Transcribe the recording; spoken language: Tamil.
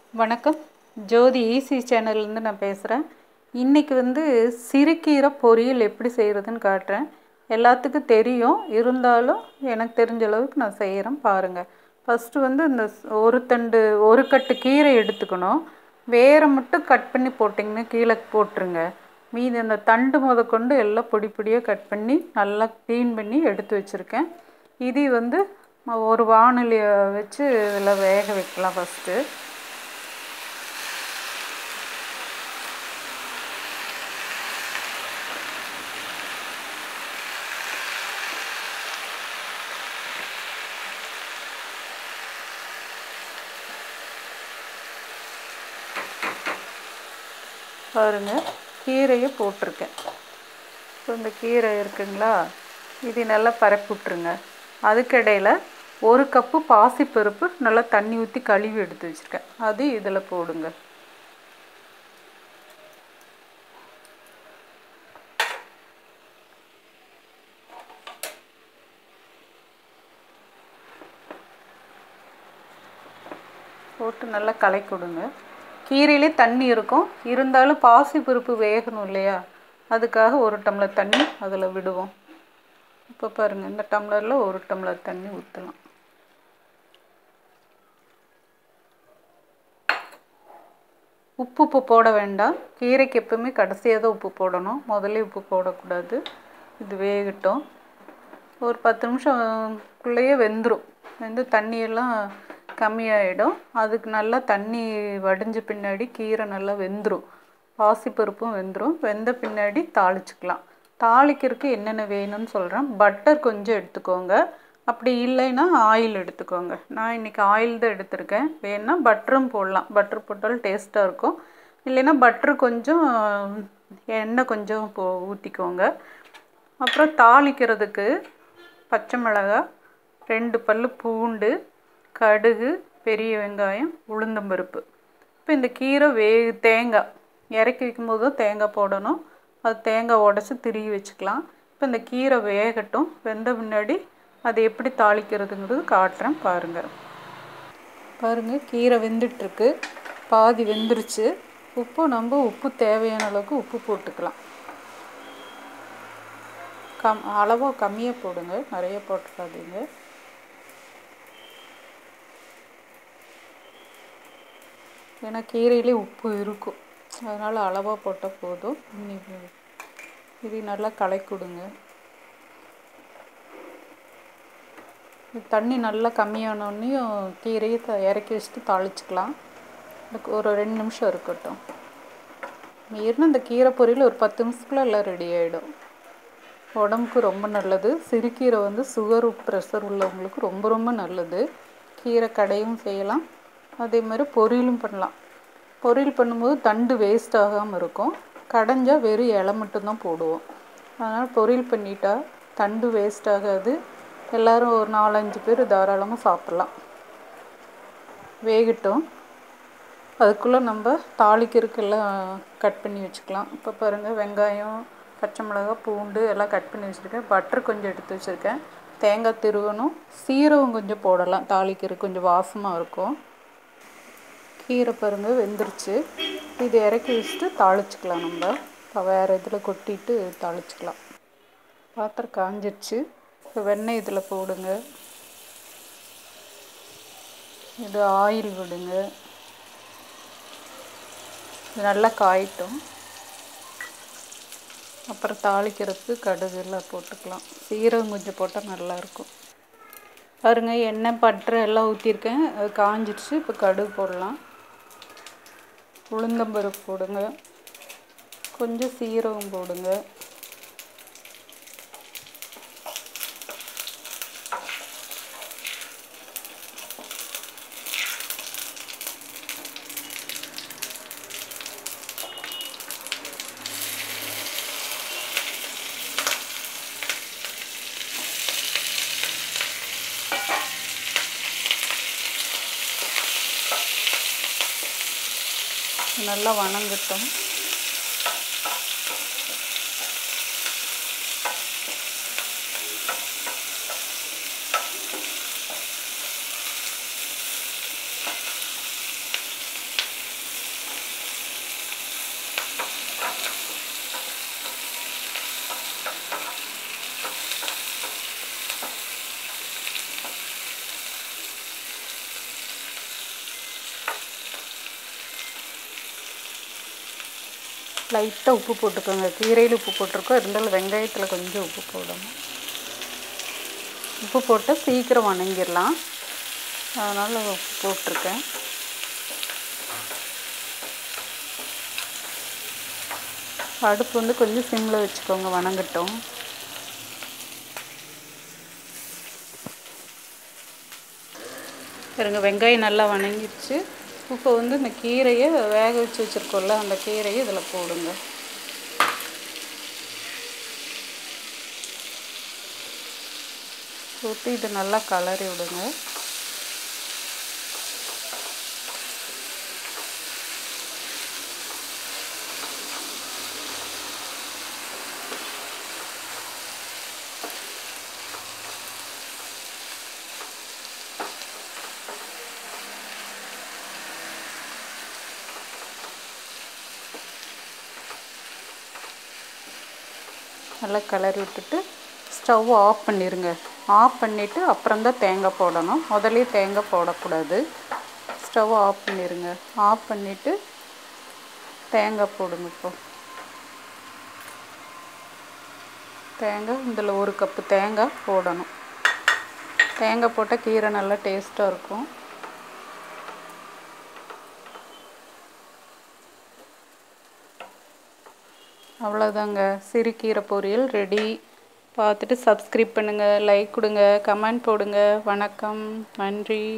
வணக்கம் ஜோதி ஈசி சேனல்லேருந்து நான் பேசுகிறேன் இன்றைக்கி வந்து சிறுகீரை பொரியல் எப்படி செய்கிறதுன்னு காட்டுறேன் எல்லாத்துக்கும் தெரியும் இருந்தாலும் எனக்கு தெரிஞ்ச அளவுக்கு நான் செய்கிறேன் பாருங்கள் ஃபஸ்ட்டு வந்து இந்த ஸ்- ஒரு தண்டு ஒரு கட்டு கீரை எடுத்துக்கணும் வேரை மட்டும் கட் பண்ணி போட்டிங்கன்னா கீழே போட்டுருங்க மீதி அந்த தண்டு முதற்கொண்டு எல்லாம் பொடி பொடியாக கட் பண்ணி நல்லா க்ளீன் பண்ணி எடுத்து வச்சுருக்கேன் இது வந்து ம- ஒரு வானொலியை வச்சு இதில் வேக வைக்கலாம் ஃபஸ்ட்டு பாருங்க கீரையை போட்டிருக்கேன் இப்போ இந்த கீரை இருக்குங்களா இது நல்லா பரப்பி விட்ருங்க அதுக்கிடையில் ஒரு கப்பு பாசிப்பருப்பு நல்லா தண்ணி ஊற்றி கழுவி எடுத்து வச்சுருக்கேன் அது இதில் போடுங்க போட்டு நல்லா கலக்கி விடுங்க கீரையிலே தண்ணி இருக்கும் இருந்தாலும் பாசி பருப்பு வேகணும் இல்லையா அதுக்காக ஒரு டம்ளர் தண்ணி அதில் விடுவோம் இப்போ பாருங்கள் இந்த டம்ளரில் ஒரு டம்ளர் தண்ணி ஊற்றலாம் உப்பு உப்பு போட வேண்டாம் கீரைக்கு எப்பவுமே கடைசியாக தான் உப்பு போடணும் முதல்ல உப்பு போடக்கூடாது இது வேகட்டும் ஒரு பத்து நிமிஷம்குள்ளேயே வெந்துடும் வெந்து தண்ணியெல்லாம் கம்மியாயிடும் அதுக்கு நல்லா தண்ணி வடிஞ்ச பின்னாடி கீரை நல்லா வெந்துடும் பாசிப்பருப்பும் வெந்துடும் வெந்த பின்னாடி தாளிச்சுக்கலாம் தாளிக்கிறதுக்கு என்னென்ன வேணும்னு சொல்கிறேன் பட்டர் கொஞ்சம் எடுத்துக்கோங்க அப்படி இல்லைன்னா ஆயில் எடுத்துக்கோங்க நான் இன்றைக்கி ஆயில் தான் எடுத்திருக்கேன் வேணுன்னா பட்டரும் போடலாம் பட்டர் போட்டாலும் டேஸ்ட்டாக இருக்கும் இல்லைன்னா பட்டர் கொஞ்சம் எண்ணெய் கொஞ்சம் போ ஊற்றிக்கோங்க அப்புறம் தாளிக்கிறதுக்கு பச்சை மிளகாய் ரெண்டு பல்லு பூண்டு கடுகு பெரிய வெங்காயம் உளுந்தம்பருப்பு இப்போ இந்த கீரை வே தேங்காய் இறக்கி வைக்கும்போது தான் தேங்காய் போடணும் அது தேங்காய் உடச்சி திருகி வச்சுக்கலாம் இப்போ இந்த கீரை வேகட்டும் வெந்த பின்னாடி அதை எப்படி தாளிக்கிறதுங்கிறது காட்டுறேன் பாருங்கள் பாருங்கள் கீரை வெந்துட்டுருக்கு பாதி வெந்துருச்சு உப்பு நம்ம உப்பு தேவையான அளவுக்கு உப்பு போட்டுக்கலாம் கம் அளவாக கம்மியாக போடுங்க நிறைய போட்டுக்காதீங்க ஏன்னா கீரையிலே உப்பு இருக்கும் அதனால் அளவாக போட்டால் போதும் இன்னி- இது நல்லா கலக்கி விடுங்க இது தண்ணி நல்லா கம்மியானோடனையும் கீரையை த- இறக்கி வச்சுட்டு தாளிச்சுக்கலாம் இதுக்கு ஒரு ரெண்டு நிமிஷம் இருக்கட்டும் மீறின இந்த கீரை பொரியல் ஒரு பத்து நிமிஷத்துக்குள்ள எல்லாம் ரெடி ஆகிடும் உடம்புக்கு ரொம்ப நல்லது சிறுகீரை வந்து சுகர் ப்ரெஷர் உள்ளவங்களுக்கு ரொம்ப ரொம்ப நல்லது கீரை கடையும் செய்யலாம் அதே மாதிரி பொரியலும் பண்ணலாம் பொரியல் பண்ணும்போது தண்டு வேஸ்ட் ஆகாமல் இருக்கும் கடைஞ்சா வெறும் இலை மட்டும்தான் போடுவோம் அதனால் பொரியல் பண்ணிட்டா தண்டு வேஸ்ட் ஆகாது எல்லாரும் ஒரு நாலஞ்சு பேர் தாராளமாக சாப்பிட்லாம் வேகட்டும் அதுக்குள்ளே நம்ம தாளிக்கிறதுக்கெல்லாம் கட் பண்ணி வச்சுக்கலாம் இப்போ பாருங்கள் வெங்காயம் பச்சை மிளகாய் பூண்டு எல்லாம் கட் பண்ணி வச்சுருக்கேன் பட்டர் கொஞ்சம் எடுத்து வச்சுருக்கேன் தேங்காய் திருவணும் சீரகம் கொஞ்சம் போடலாம் தாளிக்கிறதுக்கு கொஞ்சம் வாசமாக இருக்கும் கீரை பாருங்கள் வெந்துருச்சு இது இறக்கி வச்சுட்டு தாளிச்சுக்கலாம் நம்ம இப்போ வேறு இதில் கொட்டிட்டு தாளிச்சுக்கலாம் பாத்திரம் காஞ்சிருச்சு இப்போ வெண்ணெய் இதில் போடுங்க இது ஆயில் விடுங்க இது நல்லா காயட்டும் அப்புறம் தாளிக்கிறதுக்கு கடுகு எல்லாம் போட்டுக்கலாம் சீரகம் கொஞ்சம் போட்டால் நல்லாயிருக்கும் பாருங்க எண்ணெய் பட்டரை எல்லாம் ஊற்றிருக்கேன் அது காஞ்சிடுச்சு இப்போ கடுகு போடலாம் உளுந்தம்பருப்பு போடுங்க கொஞ்சம் சீரகம் போடுங்க நல்லா வணங்கட்டும் லைட்டாக உப்பு போட்டுக்கோங்க கீரையில் உப்பு போட்டிருக்கோம் இருந்தாலும் வெங்காயத்தில் கொஞ்சம் உப்பு போடணும் உப்பு போட்டு சீக்கிரம் வணங்கிடலாம் அதனால் உப்பு போட்டிருக்கேன் அடுப்பு வந்து கொஞ்சம் சிம்மில் வச்சுக்கோங்க வணங்கட்டும் பாருங்க வெங்காயம் நல்லா வணங்கிடுச்சு இப்போ வந்து இந்த கீரையை வேக வச்சு வச்சுருக்கோம்ல அந்த கீரையை இதில் போடுங்க போட்டு இது நல்லா கலரி விடுங்க நல்லா கிளறி விட்டுட்டு ஸ்டவ் ஆஃப் பண்ணிடுங்க ஆஃப் பண்ணிவிட்டு அப்புறம் தான் தேங்காய் போடணும் முதலே தேங்காய் போடக்கூடாது ஸ்டவ் ஆஃப் பண்ணிடுங்க ஆஃப் பண்ணிவிட்டு தேங்காய் போடுங்க இப்போ தேங்காய் இதில் ஒரு கப்பு தேங்காய் போடணும் தேங்காய் போட்டால் கீரை நல்லா டேஸ்ட்டாக இருக்கும் அவ்வளோதாங்க சிறுகீரை பொரியல் ரெடி பார்த்துட்டு சப்ஸ்கிரைப் பண்ணுங்கள் லைக் கொடுங்க கமெண்ட் போடுங்க வணக்கம் நன்றி